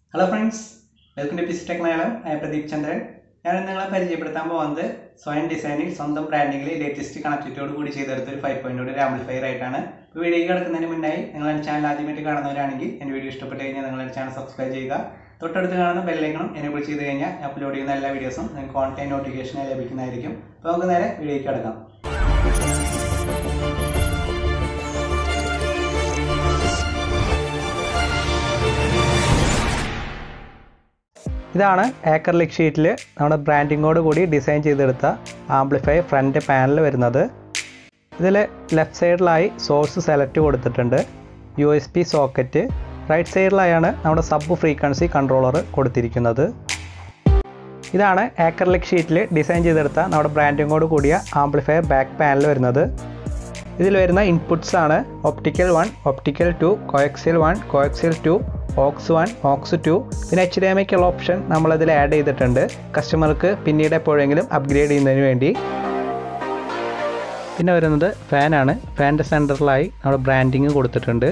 hello friends welcome to PC ടെക്നാലം I Pradeep Chandran ഞാൻ ഇന്ന് നിങ്ങളെ പരിചയപ്പെടുത്താൻ പോകുന്നത് സ്വയം ഡിസൈനിൽ സ്വന്തം ബ്രാൻഡിങ്ങിൽ ലേറ്റസ്റ്റ് കണക്റ്റിവിറ്റിയോട് കൂടി ചെയ്തെടുത്ത ഒരു ഫൈവ് പോയിന്റ് ഒരു ആംപ്ലിഫയർ ആയിട്ടാണ് ഇപ്പോൾ വീഡിയോ കിടക്കുന്നതിന് മുന്നായി നിങ്ങൾ എൻ്റെ ചാനൽ ആദ്യമായിട്ട് കാണുന്നവരാണെങ്കിൽ എൻ്റെ വീഡിയോ ഇഷ്ടപ്പെട്ട് കഴിഞ്ഞാൽ നിങ്ങൾ എൻ്റെ ചാനൽ സബ്സ്ക്രൈബ് ചെയ്യുക തൊട്ടടുത്ത് കാണുന്ന ബെല്ലൈക്കണം എനേബിൾ ചെയ്ത് കഴിഞ്ഞാൽ ഞാൻ അപ്ലോഡ് ചെയ്യുന്ന എല്ലാ വീഡിയോസും നിങ്ങൾക്ക് ഓൺലൈൻ നോട്ടിഫിക്കേഷനായി ലഭിക്കുന്നതായിരിക്കും അപ്പോൾ നമുക്ക് നേരെ വീഡിയോയ്ക്ക് കിടക്കാം ഇതാണ് ഏക്കർലിക് ഷീറ്റിൽ നമ്മുടെ ബ്രാൻഡിങ്ങോട് കൂടി ഡിസൈൻ ചെയ്തെടുത്ത ആംപ്ലിഫൈ ഫ്രണ്ട് പാനൽ വരുന്നത് ഇതിൽ ലെഫ്റ്റ് സൈഡിലായി സോഴ്സ് സെലക്ട് കൊടുത്തിട്ടുണ്ട് U S B socket right സൈഡിലായാണ് നമ്മുടെ സബ് ഫ്രീക്വൻസി കൺട്രോളർ കൊടുത്തിരിക്കുന്നത് ഇതാണ് ഏക്കർലിക് ഷീറ്റിൽ ഡിസൈൻ ചെയ്തെടുത്ത നമ്മുടെ ബ്രാൻഡിങ്ങോട് കൂടിയ ആംപ്ലിഫയർ ബാക്ക് പാനൽ വരുന്നത് ഇതിൽ വരുന്ന ഇൻപുട്സ് ആണ് optical one optical two coaxial one coaxial two aux one aux two പിന്നെ എച്ച് ഡി എം ഐക്കുള്ള ഓപ്ഷൻ നമ്മളതിൽ ആഡ് ചെയ്തിട്ടുണ്ട് കസ്റ്റമർക്ക് പിന്നീട് എപ്പോഴെങ്കിലും അപ്ഗ്രേഡ് ചെയ്യുന്നതിന് വേണ്ടി പിന്നെ വരുന്നത് ഫാനാണ് ഫാൻ്റെ സെൻറ്ററിലായി നമ്മുടെ ബ്രാൻഡിങ് കൊടുത്തിട്ടുണ്ട്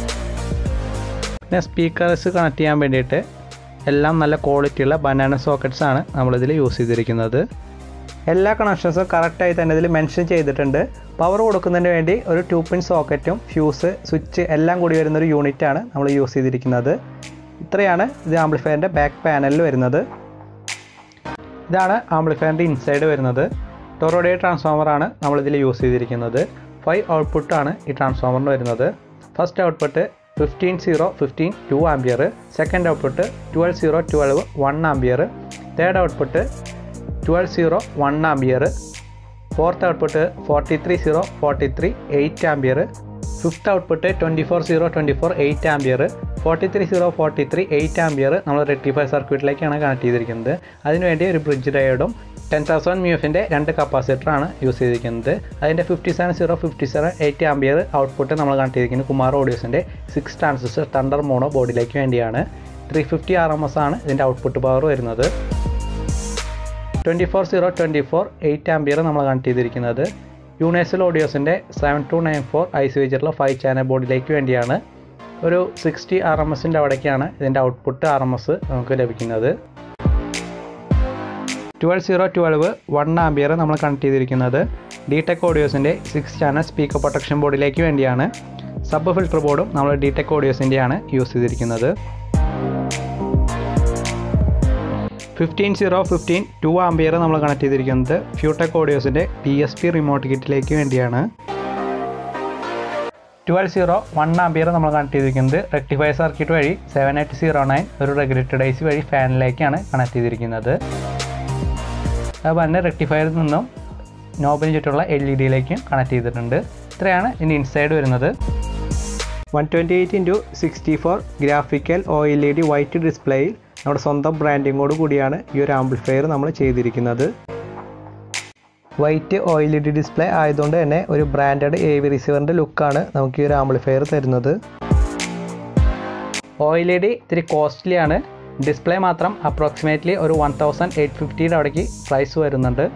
പിന്നെ സ്പീക്കേഴ്സ് കണക്ട് ചെയ്യാൻ വേണ്ടിയിട്ട് എല്ലാം നല്ല ക്വാളിറ്റിയുള്ള ബനാന സോക്കറ്റ്സ് ആണ് നമ്മളിതിൽ യൂസ് ചെയ്തിരിക്കുന്നത് എല്ലാ കണക്ഷൻസും കറക്റ്റായി തന്നെ ഇതിൽ മെൻഷൻ ചെയ്തിട്ടുണ്ട് പവർ കൊടുക്കുന്നതിന് വേണ്ടി ഒരു ടു പിൻ സോക്കറ്റും ഫ്യൂസ് സ്വിച്ച് എല്ലാം കൂടി വരുന്ന ഒരു യൂണിറ്റാണ് നമ്മൾ യൂസ് ചെയ്തിരിക്കുന്നത് ഇത്രയാണ് ഇത് ആംപ്ലിഫയറിൻ്റെ ബാക്ക് പാനലിൽ വരുന്നത് ഇതാണ് ആംപ്ലിഫയറിൻ്റെ ഇൻസൈഡ് വരുന്നത് ടൊറോഡേ ട്രാൻസ്ഫോമറാണ് നമ്മളിതിൽ യൂസ് ചെയ്തിരിക്കുന്നത് ഫൈവ് ഔട്ട്പുട്ടാണ് ഈ ട്രാൻസ്ഫോമറിന് വരുന്നത് first output fifteen zero fifteen two ampere second output twelve zero twelve one ampere third output twelve zero one ampere fourth output forty three zero forty three eight ampere fifth output twenty four zero twenty four eight ampere forty three zero forty three eight ampere നമ്മൾ rectifier സർക്യൂട്ടിലേക്കാണ് connect ചെയ്തിരിക്കുന്നത് അതിനുവേണ്ടി ഒരു bridge ഡയോഡും ten thousand mu എഫിൻ്റെ രണ്ട് കപ്പാസിറ്ററാണ് use ചെയ്തിരിക്കുന്നത് അതിൻ്റെ fifty seven zero fifty seven eight ampere output നമ്മൾ കണക്ട് ചെയ്തിരിക്കുന്നത് കുമാർ ഓഡിയോസിൻ്റെ സിക്സ് ട്രാൻസിസ്റ്റർ തണ്ടർ മോണോ ബോർഡിലേക്ക് വേണ്ടിയാണ് three fifty R M S ആണ് ഇതിൻ്റെ ഔട്ട്പുട്ട് പവർ വരുന്നത് twenty four zero twenty four eight ampere നമ്മൾ കണക്ട് ചെയ്തിരിക്കുന്നത് യൂണിവേഴ്സൽ ഓഡിയോസിൻ്റെ seven two nine four I C വെച്ചിട്ടുള്ള ഫൈവ് ചാനൽ ബോർഡിലേക്ക് വേണ്ടിയാണ് ഒരു സിക്സ്റ്റി ആർ എം എസിൻ്റെ അവിടേക്കാണ് ഇതിൻ്റെ ഔട്ട്പുട്ട് ആർ എം എസ് നമുക്ക് ലഭിക്കുന്നത് twelve zero twelve one ampere നമ്മൾ കണക്ട് ചെയ്തിരിക്കുന്നത് ഡി ടെക് ഓഡിയോസിൻ്റെ സിക്സ് ചാനൽ സ്പീക്കർ പ്രൊട്ടക്ഷൻ ബോർഡിലേക്ക് വേണ്ടിയാണ് സബ് ഫിൽട്ടർ ബോർഡും നമ്മൾ ഡി ടെക് ഓഡിയോസിൻ്റെയാണ് യൂസ് ചെയ്തിരിക്കുന്നത് fifteen zero fifteen two ampere നമ്മൾ കണക്ട് ചെയ്തിരിക്കുന്നത് ഫ്യൂടെക് ഓഡിയോസിൻ്റെ പി എസ് പി റിമോട്ട് കിറ്റിലേക്ക് വേണ്ടിയാണ് ട്വൽവ് സീറോ വൺ ആംബിയർ നമ്മൾ കണക്ട് ചെയ്തിരിക്കുന്നത് റെക്ടിഫൈ സർക്യൂട്ട് വഴി സെവൻ എയ്റ്റ് സീറോ നയൻ ഒരു റെഗുലേറ്റഡ് ഐ സി വഴി ഫാനിലേക്കാണ് കണക്ട് ചെയ്തിരിക്കുന്നത് അതുപോലെ തന്നെ റെക്ടിഫയറിൽ നിന്നും നോബിന് ചുറ്റുള്ള എൽ ഇ ഡിയിലേക്കും കണക്ട് ചെയ്തിട്ടുണ്ട് ഇത്രയാണ് ഇതിൻ്റെ ഇൻസൈഡ് വരുന്നത് one twenty eight into sixty four graphical O L E D white ഡിസ്പ്ലേയിൽ നമ്മുടെ സ്വന്തം ബ്രാൻഡിങ്ങോട് കൂടിയാണ് ഈ ഒരു ആംപ്ലിഫയർ നമ്മൾ ചെയ്തിരിക്കുന്നത് white O L E D display ആയതുകൊണ്ട് തന്നെ ഒരു ബ്രാൻഡഡ് എ വി റിസീവറിൻ്റെ ലുക്കാണ് നമുക്ക് ഈ ഒരു ആംപ്ലിഫയർ തരുന്നത് ഒ എൽ ഇ ഡി ഇത്തിരി കോസ്റ്റ്ലി ആണ് ഡിസ്പ്ലേ മാത്രം അപ്രോക്സിമേറ്റ്ലി ഒരു വൺ തൗസൻഡ് എയ്റ്റ് ഫിഫ്റ്റിയുടെ അവിടേക്ക് പ്രൈസ് വരുന്നുണ്ട്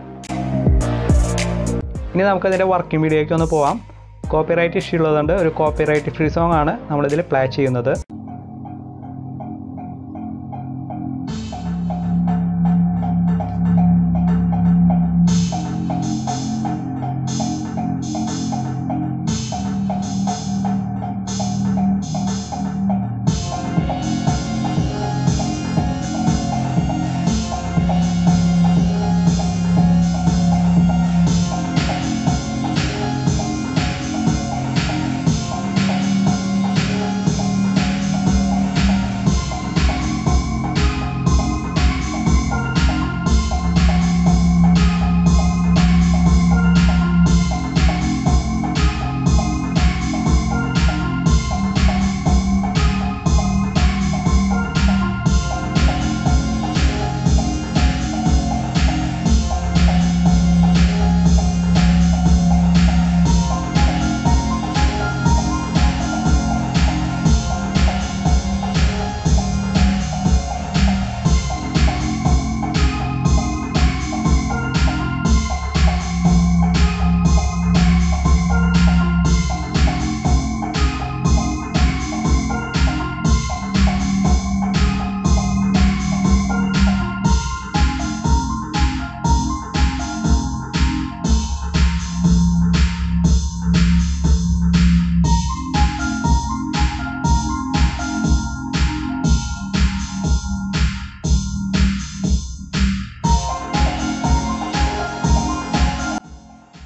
ഇനി നമുക്കതിൻ്റെ വർക്കിംഗ് വീഡിയോയ്ക്ക് ഒന്ന് പോവാം കോപ്പിറൈറ്റ് ഇഷ്യൂ ഉള്ളതുകൊണ്ട് ഒരു കോപ്പിറൈറ്റ് ഫ്രീ സോങ് ആണ് നമ്മളിതിൽ പ്ലേ ചെയ്യുന്നത്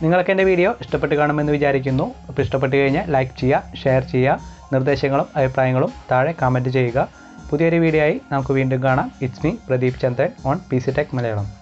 നിങ്ങൾക്ക് എൻ്റെ വീഡിയോ ഇഷ്ടപ്പെട്ട് കാണുമെന്ന് വിചാരിക്കുന്നു അപ്പോൾ ഇഷ്ടപ്പെട്ട് കഴിഞ്ഞാൽ ലൈക്ക് ചെയ്യുക ഷെയർ ചെയ്യുക നിർദ്ദേശങ്ങളും അഭിപ്രായങ്ങളും താഴെ കമൻറ്റ് ചെയ്യുക പുതിയൊരു വീഡിയോ ആയി നമുക്ക് വീണ്ടും കാണാം it's me Pradeep Chandran on P C tech Malayalam